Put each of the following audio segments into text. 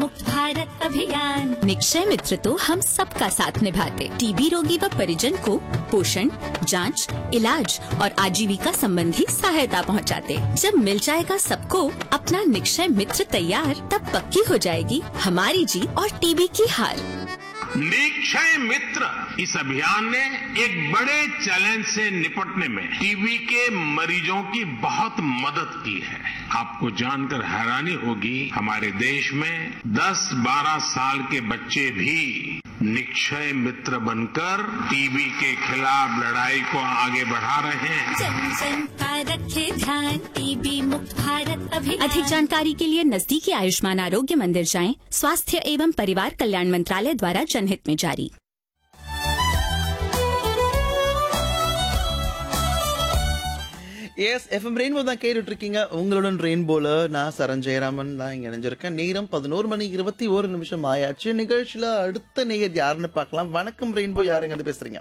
मुक्त भारत अभियान निक्षय मित्र तो हम सबका साथ निभाते टीबी रोगी व परिजन को पोषण जांच, इलाज और आजीविका संबंधी सहायता पहुंचाते। जब मिल जाएगा सबको अपना निक्षय मित्र तैयार तब पक्की हो जाएगी हमारी जीत और टीबी की हार निक्षय मित्र इस अभियान ने एक बड़े चैलेंज से निपटने में टीबी के मरीजों की बहुत मदद की है आपको जानकर हैरानी होगी हमारे देश में 10-12 साल के बच्चे भी निक्षय मित्र बनकर टीबी के खिलाफ लड़ाई को आगे बढ़ा रहे हैं जन जन का रखे ध्यान टीबी मुक्त भारत अभियान अधिक जानकारी के लिए नजदीकी आयुष्मान आरोग्य मंदिर जाएं स्वास्थ्य एवं परिवार कल्याण मंत्रालय द्वारा जनहित में जारी எஸ் எஃப்எம் ரெயின்போ தான் கேட்டுட்டு இருக்கீங்க உங்களுடன் ரெயின்போல நான் சரண் ஜெயராமன் தான் இங்க இணைஞ்சிருக்கேன் நேரம் பதினோரு மணி இருபத்தி ஒரு நிமிஷம் ஆயாச்சு நிகழ்ச்சியில அடுத்த நேயர் யாருன்னு பார்க்கலாம் வணக்கம் ரெயின்போ யாருங்க பேசுறீங்க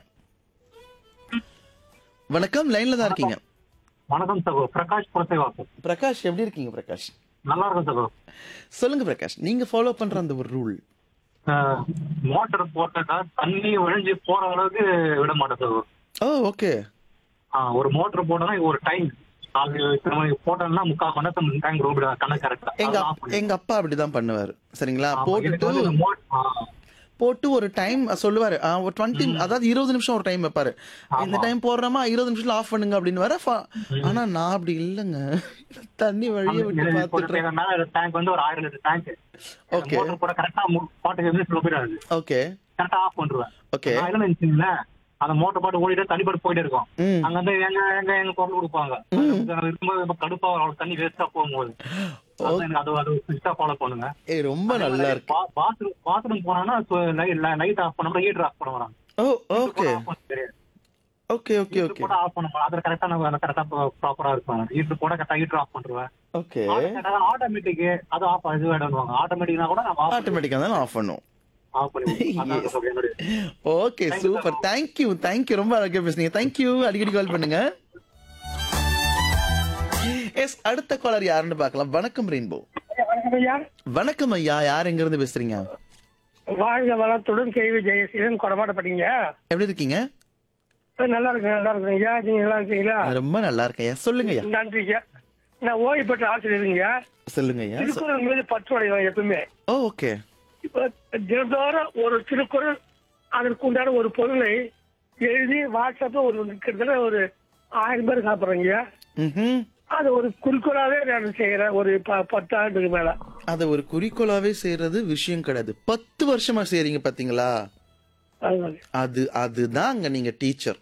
வணக்கம் லைன்ல தான் இருக்கீங்க வணக்கம் சகோ பிரகாஷ் புரசைவாசம் பிரகாஷ் எப்படி இருக்கீங்க பிரகாஷ் நல்லா இருக்கும் சகோ சொல்லுங்க பிரகாஷ் நீங்க ஃபாலோ பண்ற அந்த ஒரு ரூல் மோட்டர் போட்டா தண்ணி வழிஞ்சு போற அளவுக்கு விட மாட்டேன் சகோ ஓ ஓகே ஆஹ் ஒரு மோட்டர் போட்டோம்னா ஒரு டைம் நாலு இத்தனை மணிக்கு போட்டோம்னா முக்கால் மணி நேரத்துக்கு டைம் ரொம்ப கணக்கு கரெக்டா எங்க அப்- எங்க அப்பா அப்படிதான் பண்ணுவாரு சரிங்களா போட்டுட்டு போட்டு ஒரு டைம் சொல்லுவாரு ஆ, ஒரு டுவெண்ட்டி அதாவது இருபது நிமிஷம் ஒரு டைம் வைப்பாரு இந்த டைம் போடுறோமா இருபது நிமிஷத்துல ஆஃப் பண்ணுங்க அப்படின்னு வர ஆனா நான் அப்படி இல்லைங்க தண்ணி வழிய விட்டு பார்த்துட்டு மேல டேங்க் வந்து ஒரு ஆயிரம் லிட்டர் டேங்க் Okay. மோட்டர் போட கரெக்டா ஃபார்ட்டி ஃபைவ் மினிட்ஸ் போயிடாது ஓகே கரெக்டா ஆஃப் பண்ணுவேன் ஓகே நான் என்ன நினைச்சீங்களேன் அந்த மோட்டர் பாட்டு ஓடிட்டு தண்ணி பாட்டு போயிட்டே இருக்கும் ம். அங்க வந்து எங்க எங்க எங்க குரல் கொடுப்பாங்க அது இருக்கும்போது ரொம்ப கடுப்பா வரும், அவ்வளவு தண்ணி வேஸ்டா போகும்போது அதான் எனக்கு அது அது ஸ்ட்ரிக்டா ஃபாலோ பண்ணுங்க ஏய் ரொம்ப நல்லா இருக்கு பாத்ரூம் பாத்ரூம் போனாங்கன்னா லைட் ஆஃப் பண்ண ஹீட்டர் ஆஃப் பண்ண வராங்க ஓ ஓகே ஓகே ஓகே ஓகே போட ஆஃப் பண்ண அதுல கரெக்டா நான் கரெக்டா ப்ராப்பரா இருக்கும் ஹீட்டர் போட கரெக்டா ஹீட்டர் ஆஃப் பண்ணுவேன் ஓகே ஆட்டோமேட்டிக் அது ஆஃப் இது வேணுவாங்க ஆட்டோமேட்டிக்னா கூட நம்ம ஆஃப் ஆட்டோமேட்டிக்கா தான் ஆஃப் பண்ணும் ஆஃப் பண்ணி அதான் சொல்றேன் என்னுடைய ஓகே சூப்பர் தேங்க்யூ தேங்க்யூ ரொம்ப அழகா பேசுனீங்க தேங்க்யூ அடிக்கடி கால் பண்ணுங்க எஸ் அடுத்த காலர் யாருன்னு பார்க்கலாம் வணக்கம் ரெயின்போ வணக்கம் ஐயா யார் எங்க இருந்து பேசுறீங்க வாழ்க வளத்துடன் கேள்வி ஜெயசீலன் கொடமாட்டப்பட்டீங்க எப்படி இருக்கீங்க நல்லா இருக்கு நல்லா இருக்கு ஐயா நீங்க நல்லா இருக்கீங்களா ரொம்ப நல்லா இருக்கேன் ஐயா சொல்லுங்க ஐயா நன்றிங்க நான் ஓய்வு பெற்ற ஆசிரியருங்க சொல்லுங்க ஐயா சொ- திருக்குறள் மீது பற்று அடைவேன் எப்பவுமே ஓ ஓகே இப்ப தினந்தோறும் ஒரு திருக்குறள் அதற்கு உண்டான ஒரு பொருளை எழுதி வாட்ஸ்அப்ல ஒரு கிட்டத்தட்ட ஒரு ஆயிரம் பேர் சாப்பிடுறீங்க ம் அது ஒரு குறிக்கோளாவே நான் செய்யறேன் ஒரு ப- பத்து ஆண்டுக்கு மேல அத ஒரு குறிக்கோளாவே செய்யறது விஷயம் கிடையாது பத்து வருஷமா செய்றீங்க பாத்தீங்களா அதனால. அது அதுதான் அங்க நீங்க டீச்சர்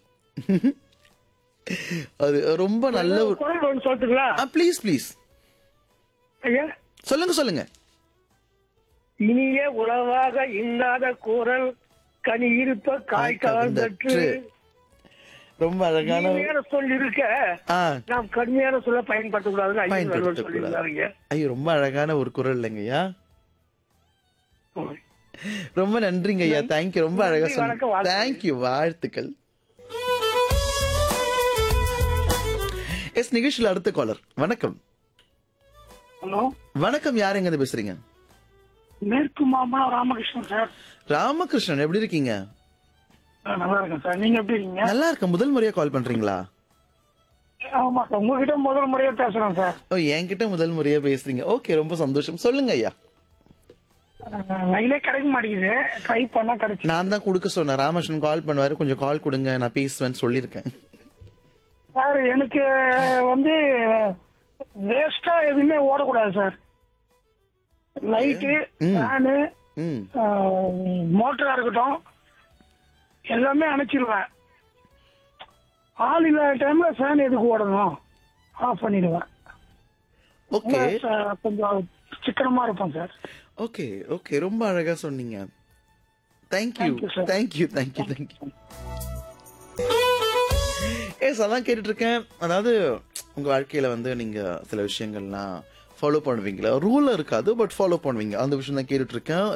அது ரொம்ப நல்ல ஒரு குரல் ஒன்று சொல்லட்டுங்களா ப்ளீஸ் ப்ளீஸ் ஐயா சொல்லுங்க சொல்லுங்க இனிய உணவாக இன்னாத குரல் கனி இருப்ப காய் கலந்தற்று ரொம்ப அழகான இனிமையான சொல் இருக்க ஆ நாம் கடுமையான சொல்ல பயன்படுத்தக்கூடாதுன்னு ஐயா வள்ளுவர் பயன்படுத்தக்கூடாது சொல்லியிருந்தாருங்க ஐயோ ரொம்ப அழகான ஒரு குரல் இல்லைங்கய்யா ரொம்ப நன்றிங்க ஐயா தேங்க்யூ ரொம்ப அழகா நன்றி, வணக்கம், சொன்னீங்க வாழ்த்துக்கள். தேங்க்யூ வாழ்த்துக்கள் எஸ் நிகழ்ச்சியில் அடுத்த காலர் வணக்கம் ஹலோ வணக்கம் யார் எங்க இருந்து பேசுறீங்க மேற்கு மாம்பழம் ராமகிருஷ்ணன் சார் ராமகிருஷ்ணன் எப்படி இருக்கீங்க நான் நல்லா இருக்கேன் சார் நீங்க எப்படி இருக்கீங்க நல்லா இருக்கேன் முதல் முறையா கால் பண்றீங்களா ஆமா சார் உங்ககிட்ட முதல் முறையா பேசுறேன் சார் ஓ என்கிட்ட முதல் முறையா பேசுறீங்க ஓகே ரொம்ப சந்தோஷம் சொல்லுங்க ஐயா லைனே கிடைக்க மாட்டேங்குது ட்ரை பண்ணா கிடைச்சு நான் தான் கொடுக்க சொன்னேன் ராமகிருஷ்ணன் கால் பண்ணுவாரு கொஞ்சம் கால் கொடுங்க நான் பேசுவேன்னு சொல்லியிருக்கேன் சார் எனக்கு வந்து வேஸ்டா எதுவுமே ஓடக்கூடாது சார் லைட்டு ம். ஃபேனு ம் மோட்டரா இருக்கட்டும் எல்லாமே அணைச்சிருவேன் ஆள் இல்லாத டைம்ல ஃபேன் எதுக்கு ஓடணும் ஆஃப் பண்ணிடுவேன் ஓகே ச- கொஞ்சம் சிக்கனமா இருப்பேன் சார் ஓகே ஓகே ரொம்ப அழகா சொன்னீங்க thank you Thank you, sir. Thank you thank you thank you yes அதான் கேட்டுட்டு இருக்கேன் அதாவது உங்க வாழ்க்கையில வந்து நீங்க சில விஷயங்கள்லாம் ஃபாலோ பண்ணுவீங்களா ரூல் இருக்காது பட் ஃபாலோ பண்ணுவீங்க அந்த விஷயம் தான் கேட்டுட்டு இருக்கேன்